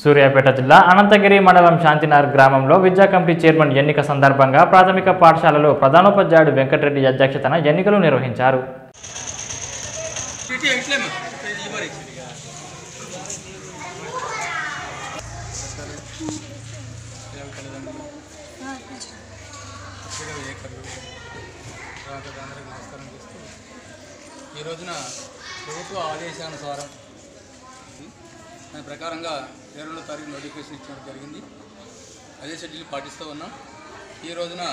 సూర్యాపేట జిల్లా అనంతగిరి మండలం శాంతినగర్ గ్రామంలో విద్యా కమిటీ చైర్మన్ ఎన్నిక సందర్భంగా ప్రాథమిక పాఠశాలలో ప్రధానోపాధ్యాయుడు వెంకటరెడ్డి అధ్యక్షతన ఎన్నికలు నిర్వహించారు ఏకర్లు తర్వాత అందరికి నమస్కారం చేస్తూ ఈ రోజున ప్రభుత్వ ఆదేశానుసారం ఉం, దాని ప్రకారంగా ఇరవై రెండో తారీఖు నోటిఫికేషన్ ఇచ్చడం జరిగింది అదే షెడ్యూల్ పాటిస్తూ ఉన్నాం ఈ రోజున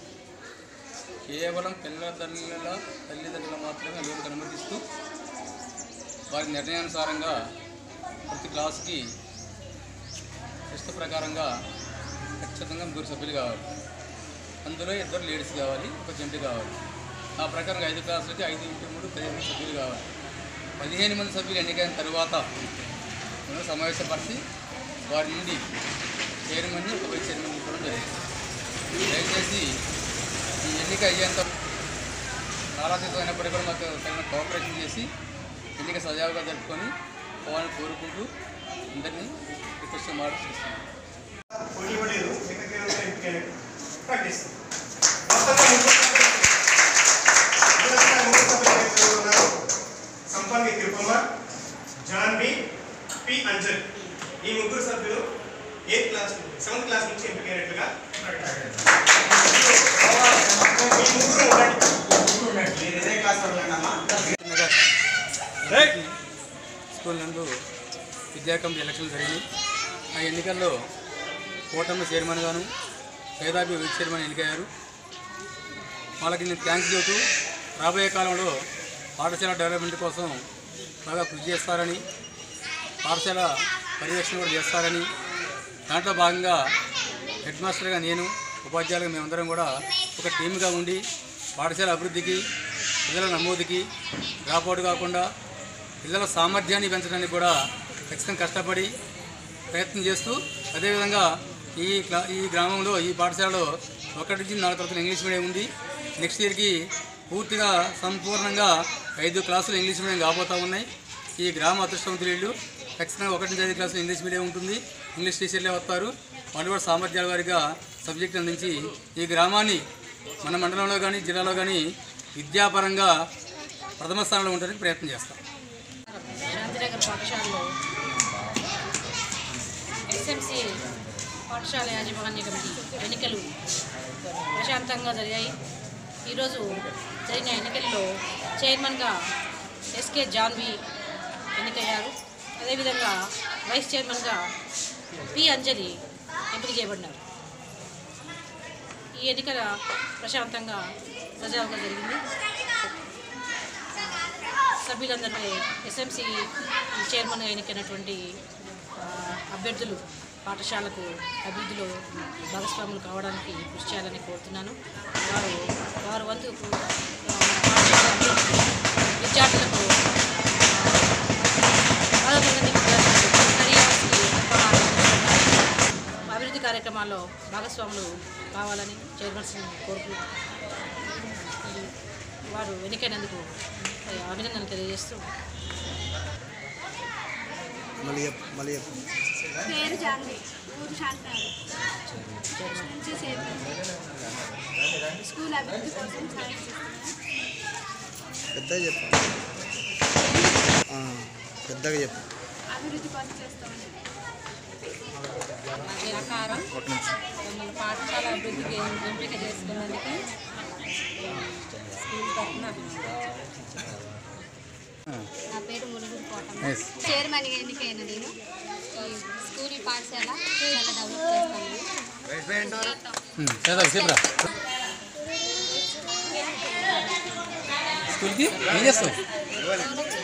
కేవలం పిల్లల తల్లిల తల్లిదండ్రులు మాత్రమే లోనికి అనుమతిస్తూ వారి నిర్ణయానుసారంగా ప్రతి క్లాసుకి శిస్తు ప్రకారంగా ఖచ్చితంగా ముగ్గురు సభ్యులు కావాలి అందులో ఇద్దరు లేడీస్ కావాలి ఒక జంటు కావాలి ఆ ప్రకారం ఐదు క్లాసులకి ఐదు ఇంటూ మూడు పదిహేను మంది సభ్యులు కావాలి పదిహేను మంది సభ్యులు ఎన్నికైన తర్వాత మనం సమావేశపరిచి వారి నుండి చైర్మన్ని ఒక వైస్ చైర్మన్ కూడా జరిగింది దయచేసి ఈ ఎన్నిక అయ్యేంత కాలాతీతం అయినప్పటికీ కూడా మాకు తగిన కోఆపరేషన్ చేసి ఎన్నిక సజావుగా జరుపుకొని పోవాలని కోరుకుంటూ అందరినీ రిక్వెస్ట్ మాట చేస్తున్నాను పోటీ ఇవ్వలేదు సెక్రటరీ ఎంపికైనట్టు ప్రకటిస్తాం మొత్తంగా ముగ్గురు సభ్యులు- ముగ్గురు సభ్యులు ఎవరు ఉన్నారు? సంపంగి తిరుపమ్మ జాన్ బి పి అంజల్ ఈ ముగ్గురు సభ్యులు ఎయిత్ క్లాస్ సెవెంత్ క్లాస్ నుంచి ఎంపికైనట్లుగా ప్రకటించారు. ఈ ముగ్గురు ఉండండి. నగర్ స్కూల్ నందు విద్యా కమిటీ ఎలక్షన్లు జరిగినాయి ఆ ఎన్నికల్లో కూటమి చైర్మన్ గాను పేదాపి వైస్ చైర్మన్ ఎన్నికయ్యారు వాళ్ళకి నేను థ్యాంక్స్ చెబుతూ రాబోయే కాలంలో పాఠశాల డెవలప్మెంట్ కోసం బాగా కృషి చేస్తారని పాఠశాల పర్యవేక్షణ కూడా చేస్తారని దాంట్లో భాగంగా హెడ్ మాస్టర్గా నేను ఉపాధ్యాయులుగా మేమందరం కూడా ఒక టీమ్గా ఉండి పాఠశాల అభివృద్ధికి పిల్లల నమోదుకి డ్రాప్అవుట్ కాకుండా పిల్లల సామర్థ్యాన్ని పెంచడానికి కూడా ఖచ్చితంగా కష్టపడి ప్రయత్నం చేస్తూ అదేవిధంగా ఈ క్లా ఈ గ్రామంలో ఈ పాఠశాలలో ఒకటి నుంచి నాలుగు తరగతులు ఇంగ్లీష్ మీడియం ఉంది నెక్స్ట్ ఇయర్కి పూర్తిగా సంపూర్ణంగా ఐదు క్లాసులు ఇంగ్లీష్ మీడియం కాబోతూ ఉన్నాయి ఈ గ్రామ అదృష్టవంతులు వీళ్ళు ఖచ్చితంగా ఒకటి నుంచి ఐదు క్లాసులు ఇంగ్లీష్ మీడియం ఉంటుంది ఇంగ్లీష్ టీచర్లే వస్తారు వాళ్ళు కూడా సామర్థ్యాల వారిగా సబ్జెక్ట్ అందించి ఈ గ్రామాన్ని మన మండలంలో కానీ జిల్లాలో కానీ విద్యాపరంగా ప్రథమ స్థానంలో ఉండడానికి ప్రయత్నం చేస్తాం శాంతినగర్ పాఠశాలలో ఎస్ఎంసి పాఠశాల యాజమాన్య కమిటీ ఎన్నికలు ప్రశాంతంగా జరిగాయి ఈరోజు జరిగిన ఎన్నికల్లో చైర్మన్గా ఎస్కే జాన్వి ఎన్నికయ్యారు అదేవిధంగా వైస్ చైర్మన్గా పి అంజలి ఎంపిక చేయబడినారు ఈ ఎన్నికల ప్రశాంతంగా సజావుగా జరిగింది సభ్యులందరిపై ఎస్ఎంసి చైర్మన్గా ఎన్నికైనటువంటి ఆ, అభ్యర్థులు పాఠశాలకు అభివృద్ధిలో భాగస్వాములు కావడానికి కృషి చేయాలని కోరుతున్నాను వారు వారు వంతు ఆ, పాఠశాల అభివృద్ధికి విద్యార్థులకు పదకొండు మంది విద్యార్థులకు careers కి అల్పాహారం అభివృద్ధి కార్యక్రమాల్లో భాగస్వాములు కావాలని చైర్మన్స్ని కోరుకు వారు ఎన్నికైనందుకు అభినందనలు తెలియజేస్తూ మళ్ళీ చెప్పు మళ్ళీ చెప్పు పేరు జాన్వి ఊరు శాంతారు నుంచి చేరుకుంది స్కూల్ అభివృద్ధి కోసం సాయం చేస్తున్నాను పెద్దగా చెప్పు ఆ, పెద్దగా చెప్పు అభివృద్ధి కోసం చేస్తామని నిరాకారం మమ్మల్ని పాఠశాల అభివృద్ధికి ఎంపిక చేసుకున్నందుకు స్కూల్ తరఫున అభినందనలు. నా పేరు మునుగురు కోటమ్మ చైర్మన్ ఎన్నికైన నేను ఈ స్కూల్ పాఠశాల చాలా డెవలప్ చేస్తాను చేద్దాం సేపురా స్కూల్కి ఏం చేస్తావు